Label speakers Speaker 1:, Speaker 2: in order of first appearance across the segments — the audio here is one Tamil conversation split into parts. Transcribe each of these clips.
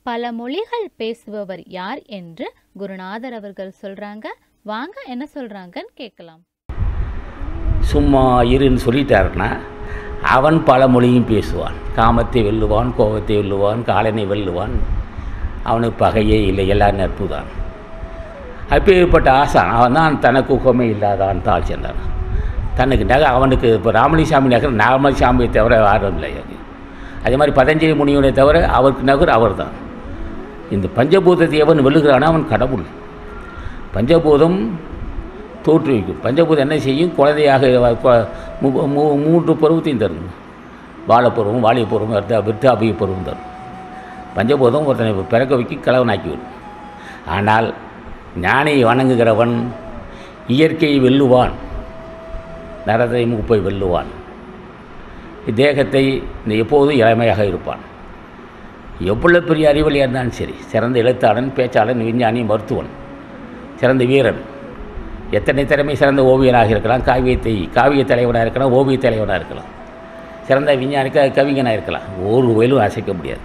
Speaker 1: பல மொழிகள் பேசுபவர் யார் என்று குருநாதர் அவர்கள் சொல்றாங்க வாங்க என்ன சொல்றாங்கன்னு கேட்கலாம்
Speaker 2: சும்மா இருன்னு சொல்லிட்டாருன்னா அவன் பல மொழியும் பேசுவான் காமத்தை வெல்லுவான் கோபத்தை வெல்லுவான் காலனை வெல்லுவான் அவனுக்கு பகையே இல்லை எல்லாம் நட்பு தான் அப்பேற்பட்ட ஆசான் அவன் தான் தனக்கு உகமே இல்லாதான் தாழ் சென்றான் தனக்கு நகை அவனுக்கு இப்போ ராமலிசாமி நகர் ராமலிசாமியை தவிர யாரும் இல்லை அது. அதே மாதிரி பதஞ்சலி முனிவனை தவிர அவருக்கு நகர் அவர் தான் இந்த பஞ்சபூதத்தை எவன் வெல்லுகிறானோ அவன் கடவுள் பஞ்சபூதம் தோற்றுவிக்கும் பஞ்சபூதம் என்ன செய்யும் குழந்தையாக வ- கொ- மு- மூ- மூன்று பருவத்தையும் தரும் வாழைப்பருவம் வாலிய பருவம் விருத்தா விருத்தாபிய பருவம் தரும் பஞ்சபூதம் ஒருத்தனை பிறக்க வைக்கும் கிழவனாக்கி விடும் ஆனால் ஞானியை வணங்குகிறவன் இயற்கையை வெல்லுவான் நரதை மூப்பை வெல்லுவான் தேகத்தை இந்த எப்போதும் இளமையாக இருப்பான் எவ்வளோ பெரிய அறிவலியாக இருந்தாலும் சரி சிறந்த எழுத்தாளன் பேச்சாளன் விஞ்ஞானி மருத்துவன் சிறந்த வீரன் எத்தனை திறமை சிறந்த ஓவியனாக இருக்கலாம் காவியத்தை காவிய தலைவனாக இருக்கலாம் ஓவிய தலைவனாக இருக்கலாம் சிறந்த விஞ்ஞானிக்க கவிஞனாக இருக்கலாம் ஒரு வயலும் அசைக்க முடியாது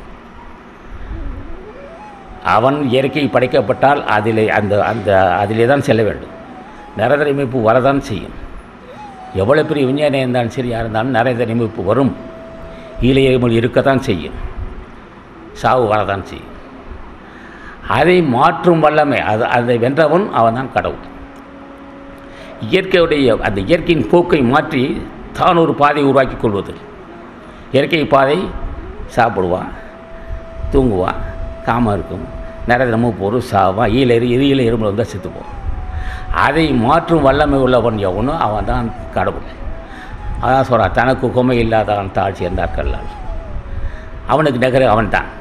Speaker 2: அவன் இயற்கை படைக்கப்பட்டால் அதிலே அந்த அந்த அதிலே தான் செல்ல வேண்டும் நிரந்தர அமைப்பு வரதான் செய்யும் எவ்வளோ பெரிய விஞ்ஞானியாக இருந்தாலும் சரி யார் இருந்தாலும் நிரந்தர அமைப்பு வரும் ஈழையமொழி இருக்கத்தான் செய்யும் சாவு வரதான் செய்யும் அதை மாற்றும் வல்லமை அது அதை வென்றவன் அவன் தான் கடவுள் இயற்கையுடைய அந்த இயற்கையின் போக்கை மாற்றி தான் ஒரு பாதையை உருவாக்கி கொள்வது இயற்கை பாதை சாப்பிடுவான் தூங்குவான் காமம் இருக்கும் நிறைய நம்ம பொருள் சாவான் ஈழ எரியில எறும்பு வந்தால் செத்துப்போம் அதை மாற்றும் வல்லமை உள்ளவன் எவனோ அவன் தான் கடவுள் அதான் சொல்கிறான் தனக்கு குமை இல்லாதவன் தாழ்ச்சி என்றார் கல்லால் அவனுக்கு நகர அவன் தான்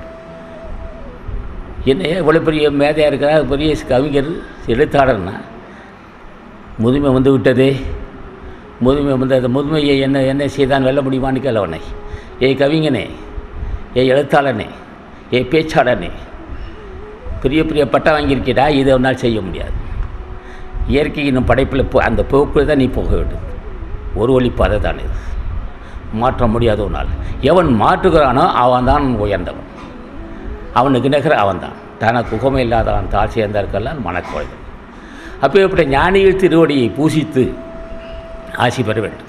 Speaker 2: என்ன இவ்வளோ பெரிய மேதையாக இருக்கிறார் பெரிய கவிஞர் எழுத்தாளர்னா முதுமை வந்து விட்டதே முதுமை வந்து அந்த முதுமையை என்ன என்ன செய்தான் வெல்ல முடியுமான்னு கேளவனை ஏய் கவிஞனே ஏய் எழுத்தாளனே ஏய் பேச்சாளனே பெரிய பெரிய பட்டம் வாங்கியிருக்கடா இதை உன்னால் செய்ய முடியாது இயற்கையின் படைப்பில் போ அந்த போக்கில் தான் நீ போக வேண்டும் ஒரு வழி பாதை தான் இது மாற்ற முடியாத உன்னால் எவன் மாற்றுகிறானோ அவன் தான் உயர்ந்தவன் அவனுக்கு நிகர அவன்தான் தனக்கு உகமை இல்லாதவன் தாழ் சேர்ந்தார்க்கெல்லாம் மனக்கொள்கள் அப்பேற்பட்ட ஞானிகள் திருவடியை பூசித்து ஆசி பெற வேண்டும்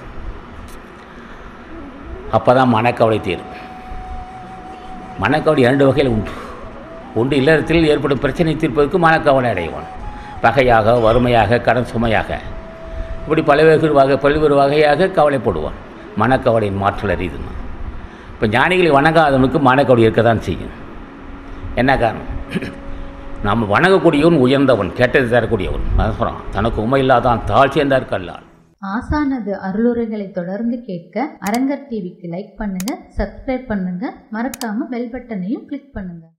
Speaker 2: அப்போ தான் மனக்கவலை தீரும் மனக்கவலை இரண்டு வகையில் உண்டு ஒன்று இல்லறத்தில் ஏற்படும் பிரச்சனை தீர்ப்பதற்கு மனக்கவலை அடைவான் பகையாக வறுமையாக கடன் சுமையாக இப்படி பல்வேறு வகை பல்வேறு வகையாக கவலைப்படுவான் மனக்கவலையின் மாற்றல் அறியுதுன்னு இப்போ ஞானிகளை வணங்காதவனுக்கு மனக்கவலை இருக்க தான் செய்யும் என்ன காரணம் நாம் வணங்கக்கூடியவன் உயர்ந்தவன் கேட்டது தரக்கூடியவன் அதான் சொல்கிறான் தனக்கு உண்மை இல்லாதான் தாழ் சேர்ந்தார் கல்லால்
Speaker 1: ஆசானது அருளுரைகளை தொடர்ந்து கேட்க அரங்கர் டிவிக்கு லைக் பண்ணுங்க சப்ஸ்கிரைப் பண்ணுங்க மறக்காம பெல் பட்டனையும் கிளிக் பண்ணுங்க